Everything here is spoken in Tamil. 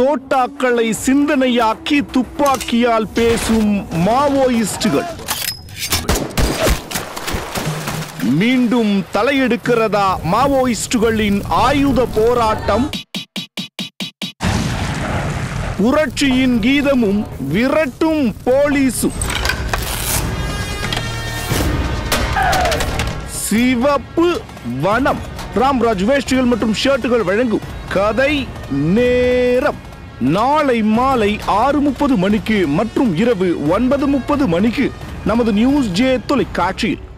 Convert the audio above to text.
தோட்டாக்களை சிந்தனையாக்கி துப்பாக்கியால் பேசும் மாவோயிஸ்டுகள் மீண்டும் தலையெடுக்கிறதா மாவோயிஸ்டுகளின் ஆயுத போராட்டம் புரட்சியின் கீதமும் விரட்டும் போலீசும் சிவப்பு வனம் ராம்ராஜ் வேஷ்டிகள் மற்றும் ஷர்ட்டுகள் வழங்கும் கதை நேரம் நாளை மாலை ஆறு முப்பது மணிக்கு மற்றும் இரவு ஒன்பது முப்பது மணிக்கு நமது நியூஸ் ஜே தொலைக்காட்சியில்